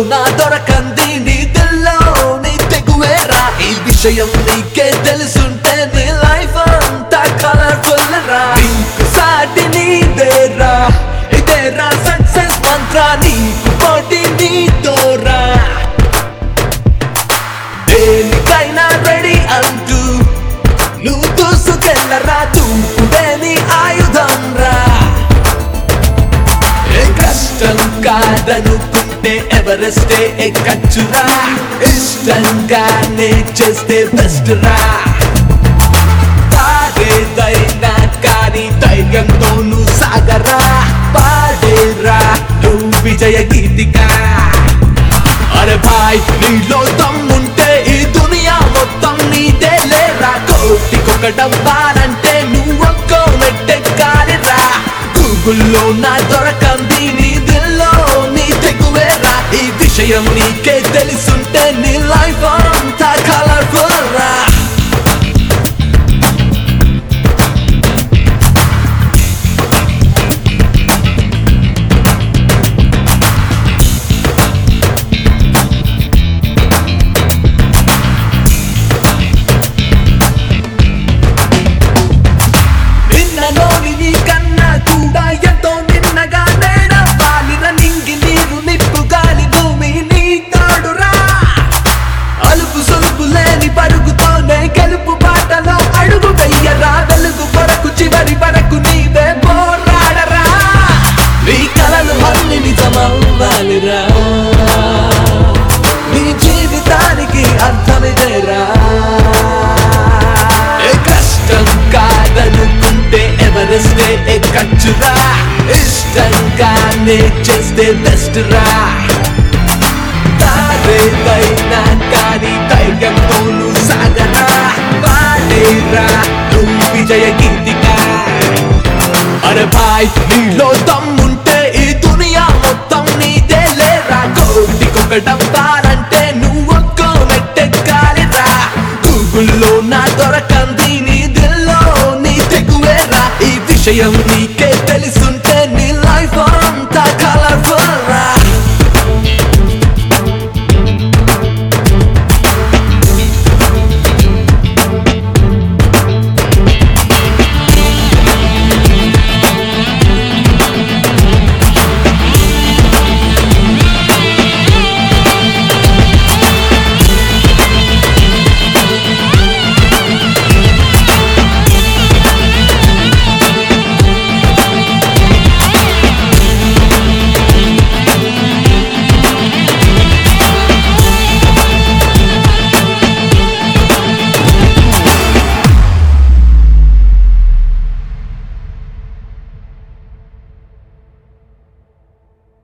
నా దొరకంది నీ దిల్లో నీ తెగువేరా ఈ విషయం నీకే తెలుసుంటే నీ లైఫ్ అంతా కలర్ఫుల్ రా నీకు సాటి నీదేరా ఇదేరా సక్సెస్ మంత్ర నీకు పోటీ నీతోరా దేనికైనా రెడీ అంటూ నువ్వు దూసుకెళ్ళరా దూకుడే నీ ఆయుధం రా ఏ కష్టం కాదనుకుంటే ఎవరెస్టే ఎక్కచ్చురా ఇష్టంగానే చేస్తే బెస్ట్ రా తాగేదైనా కానీ ధైర్యంతో నువ్వు సాగరా పాడేరా నువ్వు విజయ గీతికా అరే భాయ్ నీలో దమ్ముంటే ఈ దునియా మొత్తం నీదే లేరా కోటికొకటవ్వాలంటే నువ్వొక్కో మెట్టెక్కాలిరా గూగుల్లో నా దొరకంది నీ దిల్లో నీ తెగువేరా ఈ విషయం నీకే తెలుసుంటే నీ లైఫ్ అంతా కలర్ఫుల్ రా నిన్నలోని నీ కన్నా కూడా ఎంతో నిన్నగా నేడవ్వాలిర నింగి నీరు నిప్పు గాలి భూమి నీ తోడురా అలుపు సొలుపు లేని పరుగుతోనే గెలుపు బాటలో అడుగు వెయ్యరా వెలుగు కొరకు చివరి వరకు నీవే పోరాడరా నీ కలలు అన్ని నిజమవ్వాలిరా నీ జీవితానికి అర్థమిదేరా ఏ కష్టం కాదనుకుంటే ఎవరెస్టే ఎక్కచ్చురా ఇష్టంగానే చేస్తే బెస్ట్ రా తారేదైనా కానీ ధైర్యంతో నువ్వు సాగరా పాడేరా నువ్వు విజయ గీతికా అరే భాయ్ నీలో దమ్ముంటే ఈ దునియా మొత్తం నీదే లేరా కోటికొకటవ్వాలంటే నువ్వొక్కో మెట్టెక్కాలిరా గూగుల్లో నా దొరకంది నీ దిల్లో నీ తెగువేరా ఈ విషయం నీకే తెలుసుంటే నీ లైఫ్ అంతా